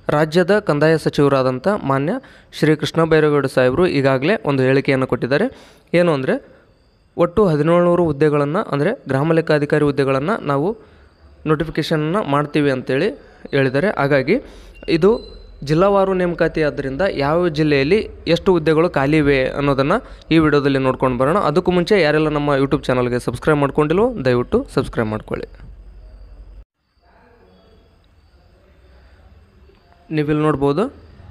ರಾಜ್ಯದ ಕಂದಾಯ ಸಚಿವರಾದಂಥ ಮಾನ್ಯ ಶ್ರೀ ಕೃಷ್ಣ ಬೈರೇಗೌಡ ಸಾಹೇಬರು ಈಗಾಗಲೇ ಒಂದು ಹೇಳಿಕೆಯನ್ನು ಕೊಟ್ಟಿದ್ದಾರೆ ಏನು ಅಂದರೆ ಒಟ್ಟು ಹದಿನೇಳುನೂರು ಹುದ್ದೆಗಳನ್ನು ಅಂದರೆ ಗ್ರಾಮ ಲೆಕ್ಕಾಧಿಕಾರಿ ಹುದ್ದೆಗಳನ್ನು ನಾವು ನೋಟಿಫಿಕೇಷನ್ನ ಮಾಡ್ತೀವಿ ಅಂತೇಳಿ ಹೇಳಿದ್ದಾರೆ ಹಾಗಾಗಿ ಇದು ಜಿಲ್ಲಾವಾರು ನೇಮಕಾತಿ ಆದ್ದರಿಂದ ಯಾವ ಜಿಲ್ಲೆಯಲ್ಲಿ ಎಷ್ಟು ಹುದ್ದೆಗಳು ಖಾಲಿ ಇವೆ ಅನ್ನೋದನ್ನು ಈ ವಿಡಿಯೋದಲ್ಲಿ ನೋಡ್ಕೊಂಡು ಬರೋಣ ಅದಕ್ಕೂ ಮುಂಚೆ ಯಾರೆಲ್ಲ ನಮ್ಮ ಯೂಟ್ಯೂಬ್ ಚಾನಲ್ಗೆ ಸಬ್ಸ್ಕ್ರೈಬ್ ಮಾಡ್ಕೊಂಡಿಲ್ವೋ ದಯವಿಟ್ಟು ಸಬ್ಸ್ಕ್ರೈಬ್ ಮಾಡ್ಕೊಳ್ಳಿ ನೀವಿಲ್ಲಿ ನೋಡ್ಬೋದು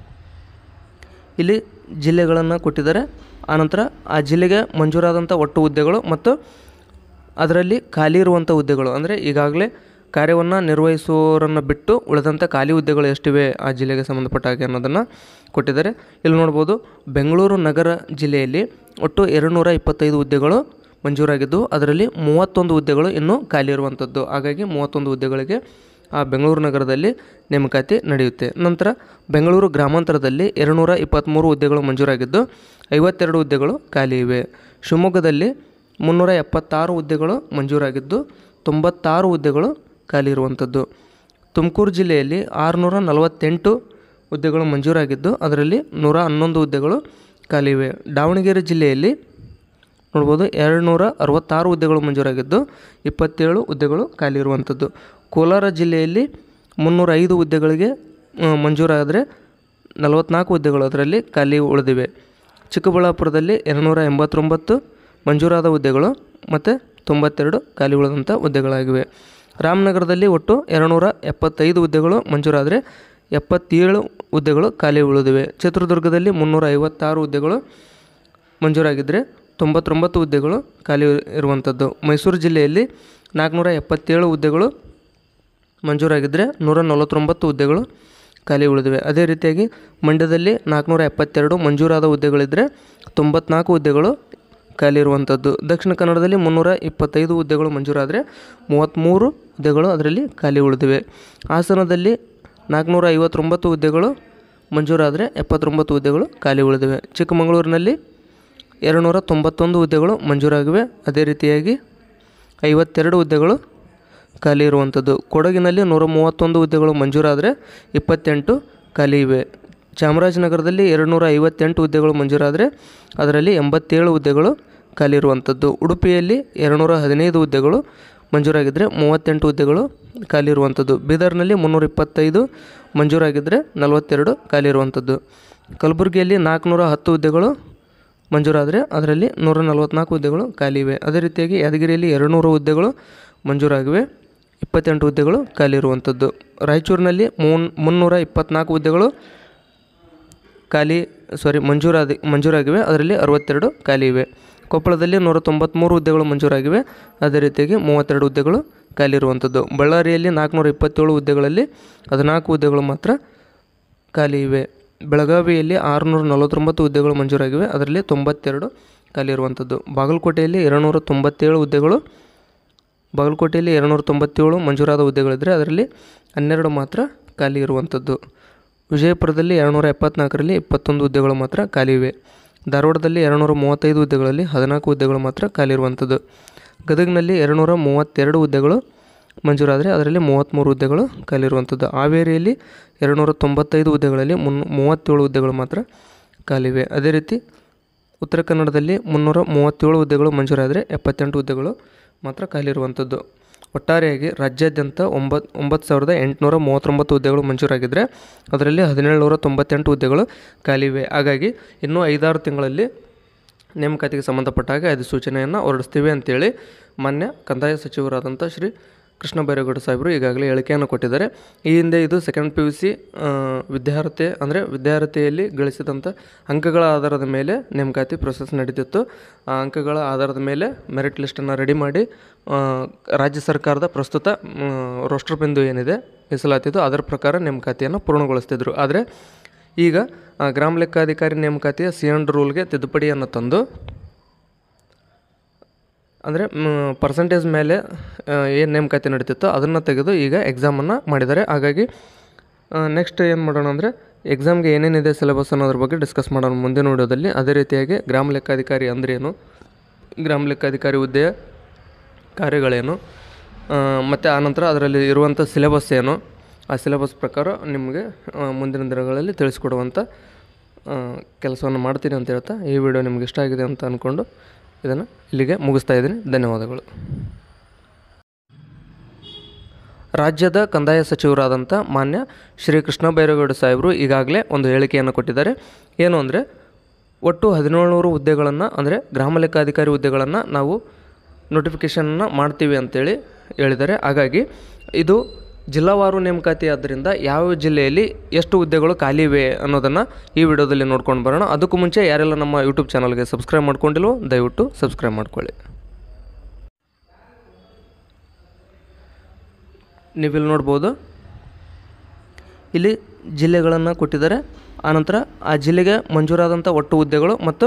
ಇಲ್ಲಿ ಜಿಲ್ಲೆಗಳನ್ನು ಕೊಟ್ಟಿದ್ದಾರೆ ಆನಂತರ ಆ ಜಿಲ್ಲೆಗೆ ಮಂಜೂರಾದಂಥ ಒಟ್ಟು ಹುದ್ದೆಗಳು ಮತ್ತು ಅದರಲ್ಲಿ ಖಾಲಿ ಇರುವಂಥ ಹುದ್ದೆಗಳು ಅಂದರೆ ಈಗಾಗಲೇ ಕಾರ್ಯವನ್ನು ನಿರ್ವಹಿಸುವವರನ್ನು ಬಿಟ್ಟು ಉಳಿದಂಥ ಖಾಲಿ ಹುದ್ದೆಗಳು ಎಷ್ಟಿವೆ ಆ ಜಿಲ್ಲೆಗೆ ಸಂಬಂಧಪಟ್ಟ ಹಾಗೆ ಅನ್ನೋದನ್ನು ಕೊಟ್ಟಿದ್ದಾರೆ ಇಲ್ಲಿ ನೋಡ್ಬೋದು ಬೆಂಗಳೂರು ನಗರ ಜಿಲ್ಲೆಯಲ್ಲಿ ಒಟ್ಟು ಎರಡುನೂರ ಇಪ್ಪತ್ತೈದು ಹುದ್ದೆಗಳು ಮಂಜೂರಾಗಿದ್ದು ಅದರಲ್ಲಿ ಮೂವತ್ತೊಂದು ಹುದ್ದೆಗಳು ಇನ್ನೂ ಖಾಲಿ ಇರುವಂಥದ್ದು ಹಾಗಾಗಿ ಮೂವತ್ತೊಂದು ಹುದ್ದೆಗಳಿಗೆ ಆ ಬೆಂಗಳೂರು ನಗರದಲ್ಲಿ ನೇಮಕಾತಿ ನಡೆಯುತ್ತೆ ನಂತರ ಬೆಂಗಳೂರು ಗ್ರಾಮಾಂತರದಲ್ಲಿ ಎರಡುನೂರ ಇಪ್ಪತ್ತ್ಮೂರು ಹುದ್ದೆಗಳು ಮಂಜೂರಾಗಿದ್ದು ಐವತ್ತೆರಡು ಹುದ್ದೆಗಳು ಖಾಲಿ ಇವೆ ಶಿವಮೊಗ್ಗದಲ್ಲಿ ಮುನ್ನೂರ ಎಪ್ಪತ್ತಾರು ಹುದ್ದೆಗಳು ಮಂಜೂರಾಗಿದ್ದು ತೊಂಬತ್ತಾರು ಹುದ್ದೆಗಳು ಖಾಲಿ ಇರುವಂಥದ್ದು ತುಮಕೂರು ಜಿಲ್ಲೆಯಲ್ಲಿ ಆರುನೂರ ನಲವತ್ತೆಂಟು ಹುದ್ದೆಗಳು ಮಂಜೂರಾಗಿದ್ದು ಅದರಲ್ಲಿ ನೂರ ಹನ್ನೊಂದು ಹುದ್ದೆಗಳು ಖಾಲಿ ಇವೆ ದಾವಣಗೆರೆ ಜಿಲ್ಲೆಯಲ್ಲಿ ನೋಡ್ಬೋದು ಎರಡು ನೂರ ಅರವತ್ತಾರು ಹುದ್ದೆಗಳು ಮಂಜೂರಾಗಿದ್ದು ಇಪ್ಪತ್ತೇಳು ಹುದ್ದೆಗಳು ಖಾಲಿ ಇರುವಂಥದ್ದು ಕೋಲಾರ ಜಿಲ್ಲೆಯಲ್ಲಿ ಮುನ್ನೂರ ಐದು ಹುದ್ದೆಗಳಿಗೆ ಆ, ಮಂಜೂರಾದರೆ ನಲವತ್ನಾಲ್ಕು ಹುದ್ದೆಗಳು ಅದರಲ್ಲಿ ಖಾಲಿ ಉಳಿದಿವೆ ಚಿಕ್ಕಬಳ್ಳಾಪುರದಲ್ಲಿ ಎರಡುನೂರ ಎಂಬತ್ತೊಂಬತ್ತು ಮಂಜೂರಾದ ಹುದ್ದೆಗಳು ಮತ್ತು ತೊಂಬತ್ತೆರಡು ಖಾಲಿ ಉಳಿದಂಥ ಹುದ್ದೆಗಳಾಗಿವೆ ರಾಮನಗರದಲ್ಲಿ ಒಟ್ಟು ಎರಡುನೂರ ಎಪ್ಪತ್ತೈದು ಹುದ್ದೆಗಳು ಮಂಜೂರಾದರೆ ಎಪ್ಪತ್ತೇಳು ಹುದ್ದೆಗಳು ಖಾಲಿ ಉಳಿದಿವೆ ಚಿತ್ರದುರ್ಗದಲ್ಲಿ ಮುನ್ನೂರ ಐವತ್ತಾರು ಹುದ್ದೆಗಳು ಮಂಜೂರಾಗಿದ್ದರೆ ತೊಂಬತ್ತೊಂಬತ್ತು ಹುದ್ದೆಗಳು ಖಾಲಿ ಇರುವಂಥದ್ದು ಮೈಸೂರು ಜಿಲ್ಲೆಯಲ್ಲಿ ನಾಲ್ಕುನೂರ ಎಪ್ಪತ್ತೇಳು ಹುದ್ದೆಗಳು ಮಂಜೂರಾಗಿದ್ದರೆ ನೂರ ನಲವತ್ತೊಂಬತ್ತು ಹುದ್ದೆಗಳು ಖಾಲಿ ಉಳಿದಿವೆ ಅದೇ ರೀತಿಯಾಗಿ ಮಂಡ್ಯದಲ್ಲಿ ನಾಲ್ಕುನೂರ ಎಪ್ಪತ್ತೆರಡು ಮಂಜೂರಾದ ಹುದ್ದೆಗಳಿದ್ದರೆ ತೊಂಬತ್ನಾಲ್ಕು ಹುದ್ದೆಗಳು ಖಾಲಿ ಇರುವಂಥದ್ದು ದಕ್ಷಿಣ ಕನ್ನಡದಲ್ಲಿ ಮುನ್ನೂರ ಇಪ್ಪತ್ತೈದು ಹುದ್ದೆಗಳು ಮಂಜೂರಾದರೆ ಮೂವತ್ತ್ಮೂರು ಹುದ್ದೆಗಳು ಅದರಲ್ಲಿ ಖಾಲಿ ಉಳಿದಿವೆ ಹಾಸನದಲ್ಲಿ ನಾಲ್ಕುನೂರ ಐವತ್ತೊಂಬತ್ತು ಹುದ್ದೆಗಳು ಮಂಜೂರಾದರೆ ಎಪ್ಪತ್ತೊಂಬತ್ತು ಹುದ್ದೆಗಳು ಖಾಲಿ ಉಳಿದಿವೆ ಚಿಕ್ಕಮಗಳೂರಿನಲ್ಲಿ ಎರಡುನೂರ ತೊಂಬತ್ತೊಂದು ಹುದ್ದೆಗಳು ಮಂಜೂರಾಗಿವೆ ಅದೇ ರೀತಿಯಾಗಿ ಐವತ್ತೆರಡು ಹುದ್ದೆಗಳು ಖಾಲಿ ಇರುವಂಥದ್ದು ಕೊಡಗಿನಲ್ಲಿ ನೂರ ಮೂವತ್ತೊಂದು ಹುದ್ದೆಗಳು ಮಂಜೂರಾದರೆ ಇಪ್ಪತ್ತೆಂಟು ಖಾಲಿ ಇವೆ ಚಾಮರಾಜನಗರದಲ್ಲಿ ಎರಡುನೂರ ಐವತ್ತೆಂಟು ಹುದ್ದೆಗಳು ಮಂಜೂರಾದರೆ ಅದರಲ್ಲಿ ಎಂಬತ್ತೇಳು ಹುದ್ದೆಗಳು ಖಾಲಿ ಇರುವಂಥದ್ದು ಉಡುಪಿಯಲ್ಲಿ ಎರಡುನೂರ ಹದಿನೈದು ಹುದ್ದೆಗಳು ಮಂಜೂರಾಗಿದ್ದರೆ ಮೂವತ್ತೆಂಟು ಹುದ್ದೆಗಳು ಖಾಲಿ ಇರುವಂಥದ್ದು ಬೀದರ್ನಲ್ಲಿ ಮುನ್ನೂರ ಇಪ್ಪತ್ತೈದು ಮಂಜೂರಾಗಿದ್ದರೆ ನಲವತ್ತೆರಡು ಖಾಲಿ ಇರುವಂಥದ್ದು ಕಲಬುರಗಿಯಲ್ಲಿ ನಾಲ್ಕುನೂರ ಹತ್ತು ಹುದ್ದೆಗಳು ಮಂಜೂರಾದರೆ ಅದರಲ್ಲಿ ನೂರ ನಲವತ್ತ್ನಾಲ್ಕು ಹುದ್ದೆಗಳು ಖಾಲಿ ಇವೆ ಅದೇ ರೀತಿಯಾಗಿ ಯಾದಗಿರಿಯಲ್ಲಿ ಎರಡುನೂರು ಹುದ್ದೆಗಳು ಮಂಜೂರಾಗಿವೆ ಇಪ್ಪತ್ತೆಂಟು ಹುದ್ದೆಗಳು ಖಾಲಿ ಇರುವಂಥದ್ದು ರಾಯಚೂರಿನಲ್ಲಿ ಮೂನ್ ಮುನ್ನೂರ ಇಪ್ಪತ್ತ್ನಾಲ್ಕು ಹುದ್ದೆಗಳು ಖಾಲಿ ಸಾರಿ ಮಂಜೂರಾದ ಮಂಜೂರಾಗಿವೆ ಅದರಲ್ಲಿ ಅರವತ್ತೆರಡು ಖಾಲಿ ಇವೆ ಕೊಪ್ಪಳದಲ್ಲಿ ನೂರ ತೊಂಬತ್ತ್ಮೂರು ಹುದ್ದೆಗಳು ಮಂಜೂರಾಗಿವೆ ಅದೇ ರೀತಿಯಾಗಿ ಮೂವತ್ತೆರಡು ಹುದ್ದೆಗಳು ಖಾಲಿ ಇರುವಂಥದ್ದು ಬಳ್ಳಾರಿಯಲ್ಲಿ ನಾಲ್ಕುನೂರ ಇಪ್ಪತ್ತೇಳು ಹುದ್ದೆಗಳಲ್ಲಿ ಹದಿನಾಲ್ಕು ಹುದ್ದೆಗಳು ಮಾತ್ರ ಖಾಲಿ ಇವೆ ಬೆಳಗಾವಿಯಲ್ಲಿ ಆರುನೂರ ನಲವತ್ತೊಂಬತ್ತು ಹುದ್ದೆಗಳು ಮಂಜೂರಾಗಿವೆ ಅದರಲ್ಲಿ ತೊಂಬತ್ತೆರಡು ಖಾಲಿ ಇರುವಂಥದ್ದು ಬಾಗಲಕೋಟೆಯಲ್ಲಿ ಎರಡುನೂರ ತೊಂಬತ್ತೇಳು ಹುದ್ದೆಗಳು ಬಾಗಲಕೋಟೆಯಲ್ಲಿ ಎರಡುನೂರ ತೊಂಬತ್ತೇಳು ಮಂಜೂರಾದ ಹುದ್ದೆಗಳಿದ್ದರೆ ಅದರಲ್ಲಿ ಹನ್ನೆರಡು ಮಾತ್ರ ಖಾಲಿ ಇರುವಂಥದ್ದು ವಿಜಯಪುರದಲ್ಲಿ ಎರಡುನೂರ ಎಪ್ಪತ್ನಾಲ್ಕರಲ್ಲಿ ಇಪ್ಪತ್ತೊಂದು ಹುದ್ದೆಗಳು ಮಾತ್ರ ಖಾಲಿ ಇವೆ ಧಾರವಾಡದಲ್ಲಿ ಎರಡುನೂರ ಮೂವತ್ತೈದು ಹುದ್ದೆಗಳಲ್ಲಿ ಹದಿನಾಲ್ಕು ಹುದ್ದೆಗಳು ಮಾತ್ರ ಖಾಲಿ ಇರುವಂಥದ್ದು ಗದಗಿನಲ್ಲಿ ಎರಡುನೂರ ಮೂವತ್ತೆರಡು ಹುದ್ದೆಗಳು ಮಂಜೂರಾದರೆ ಅದರಲ್ಲಿ ಮೂವತ್ತ್ಮೂರು ಹುದ್ದೆಗಳು ಖಾಲಿ ಇರುವಂಥದ್ದು ಹಾವೇರಿಯಲ್ಲಿ ಎರಡುನೂರ ತೊಂಬತ್ತೈದು ಹುದ್ದೆಗಳಲ್ಲಿ ಮುನ್ ಮೂವತ್ತೇಳು ಹುದ್ದೆಗಳು ಮಾತ್ರ ಖಾಲಿವೆ ಅದೇ ರೀತಿ ಉತ್ತರ ಕನ್ನಡದಲ್ಲಿ ಮುನ್ನೂರ ಮೂವತ್ತೇಳು ಹುದ್ದೆಗಳು ಮಂಜೂರಾದರೆ ಎಪ್ಪತ್ತೆಂಟು ಹುದ್ದೆಗಳು ಮಾತ್ರ ಖಾಲಿ ಇರುವಂಥದ್ದು ಒಟ್ಟಾರೆಯಾಗಿ ರಾಜ್ಯಾದ್ಯಂತ ಒಂಬತ್ತು ಒಂಬತ್ತು ಸಾವಿರದ ಎಂಟುನೂರ ಮೂವತ್ತೊಂಬತ್ತು ಹುದ್ದೆಗಳು ಮಂಜೂರಾಗಿದ್ದರೆ ಅದರಲ್ಲಿ ಹದಿನೇಳು ನೂರ ತೊಂಬತ್ತೆಂಟು ಹುದ್ದೆಗಳು ಖಾಲಿ ಇವೆ ಹಾಗಾಗಿ ಇನ್ನೂ ಐದಾರು ತಿಂಗಳಲ್ಲಿ ನೇಮಕಾತಿಗೆ ಸಂಬಂಧಪಟ್ಟ ಹಾಗೆ ಅಧಿಸೂಚನೆಯನ್ನು ಹೊರಡಿಸ್ತೀವಿ ಅಂತೇಳಿ ಮಾನ್ಯ ಕಂದಾಯ ಸಚಿವರಾದಂಥ ಶ್ರೀ ಕೃಷ್ಣ ಬೈರೇಗೌಡ ಸಾಹೇಬರು ಈಗಾಗಲೇ ಹೇಳಿಕೆಯನ್ನು ಕೊಟ್ಟಿದ್ದಾರೆ ಈ ಹಿಂದೆ ಇದು ಸೆಕೆಂಡ್ ಪಿ ಯು ಸಿ ವಿದ್ಯಾರ್ಥಿ ಅಂದರೆ ವಿದ್ಯಾರ್ಥಿಯಲ್ಲಿ ಗಳಿಸಿದಂಥ ಅಂಕಗಳ ಆಧಾರದ ಮೇಲೆ ನೇಮಕಾತಿ ಪ್ರೊಸೆಸ್ ನಡೀತಿತ್ತು ಆ ಅಂಕಗಳ ಆಧಾರದ ಮೇಲೆ ಮೆರಿಟ್ ಲಿಸ್ಟನ್ನು ರೆಡಿ ಮಾಡಿ ಆ, ರಾಜ್ಯ ಸರ್ಕಾರದ ಪ್ರಸ್ತುತ ರೋಸ್ಟರ್ ಬಿಂದು ಏನಿದೆ ಮೀಸಲಾತಿದ್ದು ಅದರ ಪ್ರಕಾರ ನೇಮಕಾತಿಯನ್ನು ಪೂರ್ಣಗೊಳಿಸ್ತಿದ್ರು ಆದರೆ ಈಗ ಆ, ಗ್ರಾಮ ಲೆಕ್ಕಾಧಿಕಾರಿ ನೇಮಕಾತಿಯ ಸಿ ಅಂಡ್ ರೂಲ್ಗೆ ತಿದ್ದುಪಡಿಯನ್ನು ತಂದು ಅಂದರೆ ಪರ್ಸಂಟೇಜ್ ಮೇಲೆ ಏನು ನೇಮಕಾತಿ ನಡೀತಿತ್ತೋ ಅದನ್ನು ತೆಗೆದು ಈಗ ಎಕ್ಸಾಮನ್ನು ಮಾಡಿದ್ದಾರೆ ಹಾಗಾಗಿ ನೆಕ್ಸ್ಟ್ ಏನು ಮಾಡೋಣ ಅಂದರೆ ಎಕ್ಸಾಮ್ಗೆ ಏನೇನಿದೆ ಸಿಲೆಬಸ್ ಅನ್ನೋದ್ರ ಬಗ್ಗೆ ಡಿಸ್ಕಸ್ ಮಾಡೋಣ ಮುಂದಿನ ವಿಡಿಯೋದಲ್ಲಿ ಅದೇ ರೀತಿಯಾಗಿ ಗ್ರಾಮ ಲೆಕ್ಕಾಧಿಕಾರಿ ಅಂದ್ರೇನು ಗ್ರಾಮ ಲೆಕ್ಕಾಧಿಕಾರಿ ಹುದ್ದೆಯ ಕಾರ್ಯಗಳೇನು ಮತ್ತು ಆನಂತರ ಅದರಲ್ಲಿ ಇರುವಂಥ ಸಿಲೆಬಸ್ ಏನು ಆ ಸಿಲೆಬಸ್ ಪ್ರಕಾರ ನಿಮಗೆ ಆ, ಮುಂದಿನ ದಿನಗಳಲ್ಲಿ ತಿಳಿಸ್ಕೊಡುವಂಥ ಕೆಲಸವನ್ನು ಮಾಡ್ತೀನಿ ಅಂತ ಹೇಳ್ತಾ ಈ ವಿಡಿಯೋ ನಿಮ್ಗೆ ಇಷ್ಟ ಆಗಿದೆ ಅಂತ ಅಂದ್ಕೊಂಡು ಇದನ್ನು ಇಲ್ಲಿಗೆ ಮುಗಿಸ್ತಾ ಇದ್ದೀನಿ ಧನ್ಯವಾದಗಳು ರಾಜ್ಯದ ಕಂದಾಯ ಸಚಿವರಾದಂಥ ಮಾನ್ಯ ಶ್ರೀ ಕೃಷ್ಣ ಬೈರೇಗೌಡ ಸಾಹೇಬರು ಈಗಾಗಲೇ ಒಂದು ಹೇಳಿಕೆಯನ್ನು ಕೊಟ್ಟಿದ್ದಾರೆ ಏನು ಅಂದರೆ ಒಟ್ಟು ಹದಿನೇಳುನೂರು ಹುದ್ದೆಗಳನ್ನು ಅಂದರೆ ಗ್ರಾಮ ಲೆಕ್ಕಾಧಿಕಾರಿ ಹುದ್ದೆಗಳನ್ನು ನಾವು ನೋಟಿಫಿಕೇಷನ್ನ ಮಾಡ್ತೀವಿ ಅಂತೇಳಿ ಹೇಳಿದ್ದಾರೆ ಹಾಗಾಗಿ ಇದು ಜಿಲ್ಲಾವಾರು ನೇಮಕಾತಿ ಆದ್ದರಿಂದ ಯಾವ ಜಿಲ್ಲೆಯಲ್ಲಿ ಎಷ್ಟು ಹುದ್ದೆಗಳು ಖಾಲಿ ಇವೆ ಅನ್ನೋದನ್ನು ಈ ವಿಡಿಯೋದಲ್ಲಿ ನೋಡ್ಕೊಂಡು ಬರೋಣ ಅದಕ್ಕೂ ಮುಂಚೆ ಯಾರೆಲ್ಲ ನಮ್ಮ ಯೂಟ್ಯೂಬ್ ಚಾನಲ್ಗೆ ಸಬ್ಸ್ಕ್ರೈಬ್ ಮಾಡ್ಕೊಂಡಿಲ್ವೋ ದಯವಿಟ್ಟು ಸಬ್ಸ್ಕ್ರೈಬ್ ಮಾಡ್ಕೊಳ್ಳಿ ನೀವಿಲ್ಲಿ ನೋಡ್ಬೋದು ಇಲ್ಲಿ ಜಿಲ್ಲೆಗಳನ್ನು ಕೊಟ್ಟಿದ್ದಾರೆ ಆನಂತರ ಆ ಜಿಲ್ಲೆಗೆ ಮಂಜೂರಾದಂಥ ಒಟ್ಟು ಹುದ್ದೆಗಳು ಮತ್ತು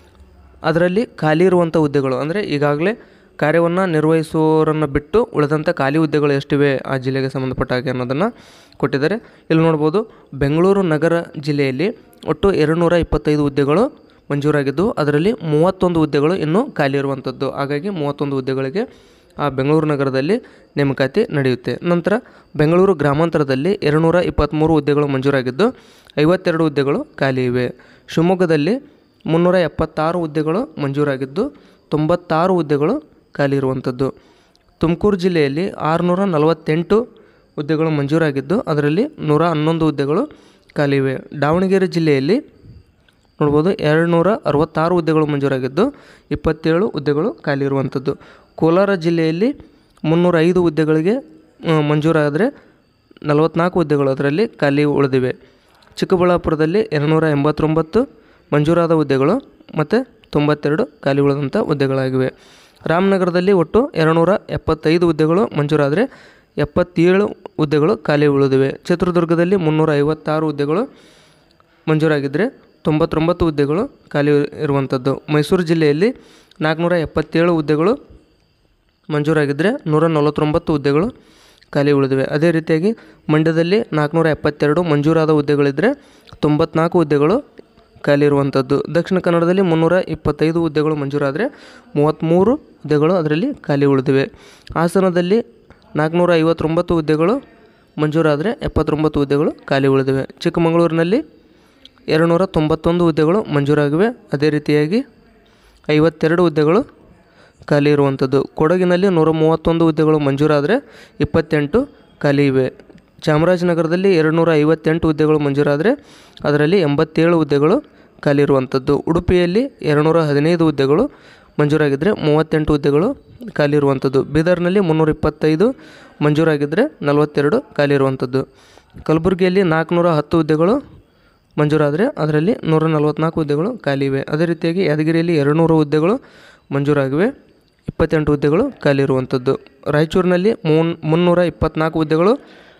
ಅದರಲ್ಲಿ ಖಾಲಿ ಇರುವಂಥ ಹುದ್ದೆಗಳು ಅಂದರೆ ಈಗಾಗಲೇ ಕಾರ್ಯವನ್ನು ನಿರ್ವಹಿಸುವವರನ್ನು ಬಿಟ್ಟು ಉಳಿದಂಥ ಖಾಲಿ ಹುದ್ದೆಗಳು ಎಷ್ಟಿವೆ ಆ ಜಿಲ್ಲೆಗೆ ಸಂಬಂಧಪಟ್ಟ ಹಾಗೆ ಅನ್ನೋದನ್ನು ಕೊಟ್ಟಿದ್ದಾರೆ ಇಲ್ಲಿ ನೋಡ್ಬೋದು ಬೆಂಗಳೂರು ನಗರ ಜಿಲ್ಲೆಯಲ್ಲಿ ಒಟ್ಟು ಎರಡುನೂರ ಇಪ್ಪತ್ತೈದು ಹುದ್ದೆಗಳು ಮಂಜೂರಾಗಿದ್ದು ಅದರಲ್ಲಿ ಮೂವತ್ತೊಂದು ಹುದ್ದೆಗಳು ಇನ್ನೂ ಖಾಲಿ ಇರುವಂಥದ್ದು ಹಾಗಾಗಿ ಮೂವತ್ತೊಂದು ಹುದ್ದೆಗಳಿಗೆ ಆ ಬೆಂಗಳೂರು ನಗರದಲ್ಲಿ ನೇಮಕಾತಿ ನಡೆಯುತ್ತೆ ನಂತರ ಬೆಂಗಳೂರು ಗ್ರಾಮಾಂತರದಲ್ಲಿ ಎರಡುನೂರ ಇಪ್ಪತ್ತ್ಮೂರು ಹುದ್ದೆಗಳು ಮಂಜೂರಾಗಿದ್ದು ಐವತ್ತೆರಡು ಹುದ್ದೆಗಳು ಖಾಲಿ ಇವೆ ಶಿವಮೊಗ್ಗದಲ್ಲಿ ಮುನ್ನೂರ ಎಪ್ಪತ್ತಾರು ಹುದ್ದೆಗಳು ಮಂಜೂರಾಗಿದ್ದು ತೊಂಬತ್ತಾರು ಹುದ್ದೆಗಳು ಖಾಲಿ ಇರುವಂಥದ್ದು ತುಮಕೂರು ಜಿಲ್ಲೆಯಲ್ಲಿ ಆರುನೂರ ನಲವತ್ತೆಂಟು ಹುದ್ದೆಗಳು ಮಂಜೂರಾಗಿದ್ದು ಅದರಲ್ಲಿ ನೂರ ಹನ್ನೊಂದು ಹುದ್ದೆಗಳು ಖಾಲಿ ಇವೆ ದಾವಣಗೆರೆ ಜಿಲ್ಲೆಯಲ್ಲಿ ನೋಡ್ಬೋದು ಎರಡು ನೂರ ಅರವತ್ತಾರು ಹುದ್ದೆಗಳು ಮಂಜೂರಾಗಿದ್ದು ಇಪ್ಪತ್ತೇಳು ಹುದ್ದೆಗಳು ಖಾಲಿ ಇರುವಂಥದ್ದು ಕೋಲಾರ ಜಿಲ್ಲೆಯಲ್ಲಿ ಮುನ್ನೂರ ಐದು ಹುದ್ದೆಗಳಿಗೆ ಆ, ಮಂಜೂರಾದರೆ ನಲವತ್ನಾಲ್ಕು ಹುದ್ದೆಗಳು ಅದರಲ್ಲಿ ಖಾಲಿ ಉಳಿದಿವೆ ಚಿಕ್ಕಬಳ್ಳಾಪುರದಲ್ಲಿ ಎರಡುನೂರ ಎಂಬತ್ತೊಂಬತ್ತು ಮಂಜೂರಾದ ಹುದ್ದೆಗಳು ಮತ್ತು ತೊಂಬತ್ತೆರಡು ಖಾಲಿ ಉಳಿದಂಥ ಹುದ್ದೆಗಳಾಗಿವೆ ರಾಮನಗರದಲ್ಲಿ ಒಟ್ಟು ಎರಡುನೂರ ಎಪ್ಪತ್ತೈದು ಹುದ್ದೆಗಳು ಮಂಜೂರಾದರೆ ಎಪ್ಪತ್ತೇಳು ಹುದ್ದೆಗಳು ಖಾಲಿ ಉಳಿದಿವೆ ಚಿತ್ರದುರ್ಗದಲ್ಲಿ ಮುನ್ನೂರ ಐವತ್ತಾರು ಹುದ್ದೆಗಳು ಮಂಜೂರಾಗಿದ್ದರೆ ತೊಂಬತ್ತೊಂಬತ್ತು ಹುದ್ದೆಗಳು ಖಾಲಿ ಇರುವಂಥದ್ದು ಮೈಸೂರು ಜಿಲ್ಲೆಯಲ್ಲಿ ನಾಲ್ಕುನೂರ ಎಪ್ಪತ್ತೇಳು ಹುದ್ದೆಗಳು ಮಂಜೂರಾಗಿದ್ದರೆ ನೂರ ನಲವತ್ತೊಂಬತ್ತು ಹುದ್ದೆಗಳು ಖಾಲಿ ಉಳಿದಿವೆ ಅದೇ ರೀತಿಯಾಗಿ ಮಂಡ್ಯದಲ್ಲಿ ನಾಲ್ಕುನೂರ ಎಪ್ಪತ್ತೆರಡು ಮಂಜೂರಾದ ಹುದ್ದೆಗಳಿದ್ದರೆ ತೊಂಬತ್ನಾಲ್ಕು ಹುದ್ದೆಗಳು ಖಾಲಿ ಇರುವಂಥದ್ದು ದಕ್ಷಿಣ ಕನ್ನಡದಲ್ಲಿ ಮುನ್ನೂರ ಇಪ್ಪತ್ತೈದು ಹುದ್ದೆಗಳು ಮಂಜೂರಾದರೆ ಮೂವತ್ತ್ಮೂರು ಹುದ್ದೆಗಳು ಅದರಲ್ಲಿ ಖಾಲಿ ಉಳಿದಿವೆ ಹಾಸನದಲ್ಲಿ ನಾಲ್ಕುನೂರ ಐವತ್ತೊಂಬತ್ತು ಹುದ್ದೆಗಳು ಮಂಜೂರಾದರೆ ಎಪ್ಪತ್ತೊಂಬತ್ತು ಹುದ್ದೆಗಳು ಖಾಲಿ ಉಳಿದಿವೆ ಚಿಕ್ಕಮಗಳೂರಿನಲ್ಲಿ ಎರಡುನೂರ ತೊಂಬತ್ತೊಂದು ಹುದ್ದೆಗಳು ಮಂಜೂರಾಗಿವೆ ಅದೇ ರೀತಿಯಾಗಿ ಐವತ್ತೆರಡು ಹುದ್ದೆಗಳು ಖಾಲಿ ಇರುವಂಥದ್ದು ಕೊಡಗಿನಲ್ಲಿ ನೂರ ಮೂವತ್ತೊಂದು ಹುದ್ದೆಗಳು ಮಂಜೂರಾದರೆ ಇಪ್ಪತ್ತೆಂಟು ಖಾಲಿ ಇವೆ ಚಾಮರಾಜನಗರದಲ್ಲಿ ಎರಡುನೂರ ಐವತ್ತೆಂಟು ಹುದ್ದೆಗಳು ಮಂಜೂರಾದರೆ ಅದರಲ್ಲಿ ಎಂಬತ್ತೇಳು ಹುದ್ದೆಗಳು ಖಾಲಿ ಇರುವಂಥದ್ದು ಉಡುಪಿಯಲ್ಲಿ ಎರಡುನೂರ ಹದಿನೈದು ಹುದ್ದೆಗಳು ಮಂಜೂರಾಗಿದ್ದರೆ ಮೂವತ್ತೆಂಟು ಹುದ್ದೆಗಳು ಖಾಲಿ ಇರುವಂಥದ್ದು ಬೀದರ್ನಲ್ಲಿ ಮುನ್ನೂರ ಇಪ್ಪತ್ತೈದು ಮಂಜೂರಾಗಿದ್ದರೆ ನಲವತ್ತೆರಡು ಖಾಲಿ ಇರುವಂಥದ್ದು ಕಲಬುರಗಿಯಲ್ಲಿ ನಾಲ್ಕುನೂರ ಹತ್ತು ಹುದ್ದೆಗಳು ಮಂಜೂರಾದರೆ ಅದರಲ್ಲಿ ನೂರ ನಲವತ್ತ್ನಾಲ್ಕು ಹುದ್ದೆಗಳು ಖಾಲಿ ಇವೆ ಅದೇ ರೀತಿಯಾಗಿ ಯಾದಗಿರಿಯಲ್ಲಿ ಎರಡುನೂರು ಹುದ್ದೆಗಳು ಮಂಜೂರಾಗಿವೆ ಇಪ್ಪತ್ತೆಂಟು ಹುದ್ದೆಗಳು ಖಾಲಿ ಇರುವಂಥದ್ದು ರಾಯಚೂರಿನಲ್ಲಿ ಮೂನ್ ಮುನ್ನೂರ ಇಪ್ಪತ್ತ್ನಾಲ್ಕು ಹುದ್ದೆಗಳು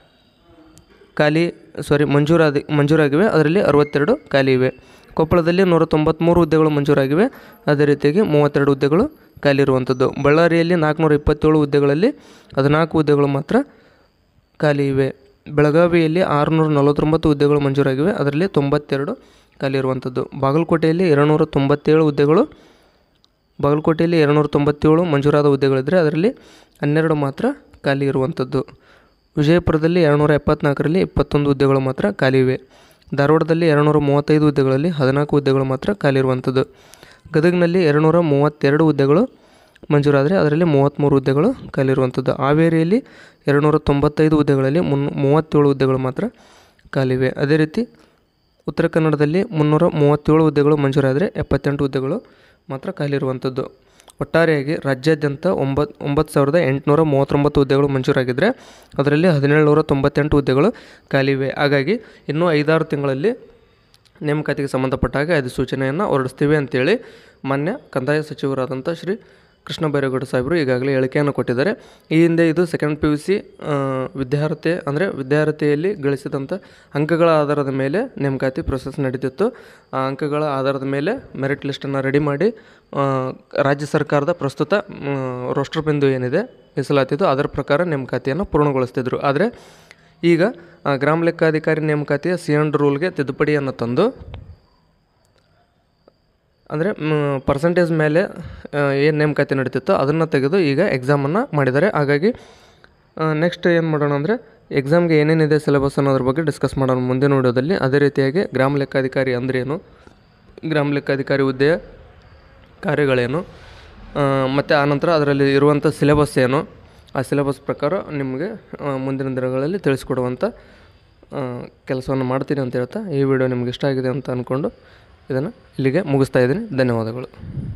ಖಾಲಿ ಸಾರಿ ಮಂಜೂರಾದ ಮಂಜೂರಾಗಿವೆ ಅದರಲ್ಲಿ ಅರವತ್ತೆರಡು ಖಾಲಿ ಇವೆ ಕೊಪ್ಪಳದಲ್ಲಿ ನೂರ ತೊಂಬತ್ತ್ಮೂರು ಹುದ್ದೆಗಳು ಮಂಜೂರಾಗಿವೆ ಅದೇ ರೀತಿಯಾಗಿ ಮೂವತ್ತೆರಡು ಹುದ್ದೆಗಳು ಖಾಲಿ ಇರುವಂಥದ್ದು ಬಳ್ಳಾರಿಯಲ್ಲಿ ನಾಲ್ಕುನೂರ ಇಪ್ಪತ್ತೇಳು ಹುದ್ದೆಗಳಲ್ಲಿ ಹದಿನಾಲ್ಕು ಹುದ್ದೆಗಳು ಮಾತ್ರ ಖಾಲಿ ಇವೆ ಬೆಳಗಾವಿಯಲ್ಲಿ ಆರುನೂರ ನಲವತ್ತೊಂಬತ್ತು ಹುದ್ದೆಗಳು ಮಂಜೂರಾಗಿವೆ ಅದರಲ್ಲಿ ತೊಂಬತ್ತೆರಡು ಖಾಲಿ ಇರುವಂಥದ್ದು ಬಾಗಲಕೋಟೆಯಲ್ಲಿ ಎರಡುನೂರ ತೊಂಬತ್ತೇಳು ಹುದ್ದೆಗಳು ಬಾಗಲಕೋಟೆಯಲ್ಲಿ ಎರಡುನೂರ ತೊಂಬತ್ತೇಳು ಮಂಜೂರಾದ ಹುದ್ದೆಗಳಿದ್ದರೆ ಅದರಲ್ಲಿ ಹನ್ನೆರಡು ಮಾತ್ರ ಖಾಲಿ ಇರುವಂಥದ್ದು ವಿಜಯಪುರದಲ್ಲಿ ಎರಡುನೂರ ಎಪ್ಪತ್ನಾಲ್ಕರಲ್ಲಿ ಇಪ್ಪತ್ತೊಂದು ಹುದ್ದೆಗಳು ಮಾತ್ರ ಖಾಲಿ ಇವೆ ಧಾರವಾಡದಲ್ಲಿ ಎರಡುನೂರ ಮೂವತ್ತೈದು ಹುದ್ದೆಗಳಲ್ಲಿ ಹದಿನಾಲ್ಕು ಹುದ್ದೆಗಳು ಮಾತ್ರ ಖಾಲಿ ಇರುವಂಥದ್ದು ಗದಗಿನಲ್ಲಿ ಎರಡುನೂರ ಮೂವತ್ತೆರಡು ಹುದ್ದೆಗಳು ಮಂಜೂರಾದರೆ ಅದರಲ್ಲಿ ಮೂವತ್ತ್ಮೂರು ಹುದ್ದೆಗಳು ಖಾಲಿ ಇರುವಂಥದ್ದು ಹಾವೇರಿಯಲ್ಲಿ ಎರಡುನೂರ ತೊಂಬತ್ತೈದು ಹುದ್ದೆಗಳಲ್ಲಿ ಮುನ್ ಮೂವತ್ತೇಳು ಹುದ್ದೆಗಳು ಮಾತ್ರ ಖಾಲಿವೆ ಅದೇ ರೀತಿ ಉತ್ತರ ಕನ್ನಡದಲ್ಲಿ ಮುನ್ನೂರ ಮೂವತ್ತೇಳು ಹುದ್ದೆಗಳು ಮಂಜೂರಾದರೆ ಎಪ್ಪತ್ತೆಂಟು ಹುದ್ದೆಗಳು ಮಾತ್ರ ಖಾಲಿ ಇರುವಂಥದ್ದು ಒಟ್ಟಾರೆಯಾಗಿ ರಾಜ್ಯಾದ್ಯಂತ ಒಂಬತ್ತು ಒಂಬತ್ತು ಸಾವಿರದ ಎಂಟುನೂರ ಮೂವತ್ತೊಂಬತ್ತು ಹುದ್ದೆಗಳು ಮಂಜೂರಾಗಿದ್ದರೆ ಅದರಲ್ಲಿ ಹದಿನೇಳು ನೂರ ತೊಂಬತ್ತೆಂಟು ಹುದ್ದೆಗಳು ಖಾಲಿವೆ ಹಾಗಾಗಿ ಇನ್ನೂ ಐದಾರು ತಿಂಗಳಲ್ಲಿ ನೇಮಕಾತಿಗೆ ಸಂಬಂಧಪಟ್ಟ ಹಾಗೆ ಅಧಿಸೂಚನೆಯನ್ನು ಹೊರಡಿಸ್ತೀವಿ ಅಂತೇಳಿ ಮಾನ್ಯ ಕಂದಾಯ ಸಚಿವರಾದಂಥ ಶ್ರೀ ಕೃಷ್ಣ ಬೈರೇಗೌಡ ಸಾಹೇಬರು ಈಗಾಗಲೇ ಹೇಳಿಕೆಯನ್ನು ಕೊಟ್ಟಿದ್ದಾರೆ ಈ ಹಿಂದೆ ಇದು ಸೆಕೆಂಡ್ ಪಿ ಯು ಸಿ ವಿದ್ಯಾರ್ಥಿ ಅಂದರೆ ವಿದ್ಯಾರ್ಥಿಯಲ್ಲಿ ಗಳಿಸಿದಂಥ ಅಂಕಗಳ ಆಧಾರದ ಮೇಲೆ ನೇಮಕಾತಿ ಪ್ರೊಸೆಸ್ ನಡೀತಿತ್ತು ಆ ಅಂಕಗಳ ಆಧಾರದ ಮೇಲೆ ಮೆರಿಟ್ ಲಿಸ್ಟನ್ನು ರೆಡಿ ಮಾಡಿ ಆ, ರಾಜ್ಯ ಸರ್ಕಾರದ ಪ್ರಸ್ತುತ ರೋಸ್ಟರ್ ಬಿಂದು ಏನಿದೆ ಮೀಸಲಾತಿದ್ದು ಅದರ ಪ್ರಕಾರ ನೇಮಕಾತಿಯನ್ನು ಪೂರ್ಣಗೊಳಿಸ್ತಿದ್ರು ಆದರೆ ಈಗ ಆ, ಗ್ರಾಮ ಲೆಕ್ಕಾಧಿಕಾರಿ ನೇಮಕಾತಿಯ ಸಿ ಅಂಡ್ ರೂಲ್ಗೆ ತಿದ್ದುಪಡಿಯನ್ನು ತಂದು ಅಂದರೆ ಪರ್ಸಂಟೇಜ್ ಮೇಲೆ ಏನು ನೇಮಕಾತಿ ನಡೀತಿತ್ತೋ ಅದನ್ನು ತೆಗೆದು ಈಗ ಎಕ್ಸಾಮನ್ನು ಮಾಡಿದ್ದಾರೆ ಹಾಗಾಗಿ ನೆಕ್ಸ್ಟ್ ಏನು ಮಾಡೋಣ ಅಂದರೆ ಎಕ್ಸಾಮ್ಗೆ ಏನೇನಿದೆ ಸಿಲೆಬಸ್ ಅನ್ನೋದ್ರ ಬಗ್ಗೆ ಡಿಸ್ಕಸ್ ಮಾಡೋಣ ಮುಂದಿನ ವಿಡಿಯೋದಲ್ಲಿ ಅದೇ ರೀತಿಯಾಗಿ ಗ್ರಾಮ ಲೆಕ್ಕಾಧಿಕಾರಿ ಅಂದ್ರೇನು ಗ್ರಾಮ ಲೆಕ್ಕಾಧಿಕಾರಿ ಹುದ್ದೆಯ ಕಾರ್ಯಗಳೇನು ಮತ್ತು ಆನಂತರ ಅದರಲ್ಲಿ ಇರುವಂಥ ಸಿಲೆಬಸ್ ಏನು ಆ ಸಿಲೆಬಸ್ ಪ್ರಕಾರ ನಿಮಗೆ ಆ, ಮುಂದಿನ ದಿನಗಳಲ್ಲಿ ತಿಳಿಸ್ಕೊಡುವಂಥ ಕೆಲಸವನ್ನು ಮಾಡ್ತೀನಿ ಅಂತ ಹೇಳ್ತಾ ಈ ವಿಡಿಯೋ ನಿಮ್ಗೆ ಇಷ್ಟ ಆಗಿದೆ ಅಂತ ಅಂದ್ಕೊಂಡು ಇದನ್ನು ಇಲ್ಲಿಗೆ ಮುಗಿಸ್ತಾ ಇದ್ದೀನಿ ಧನ್ಯವಾದಗಳು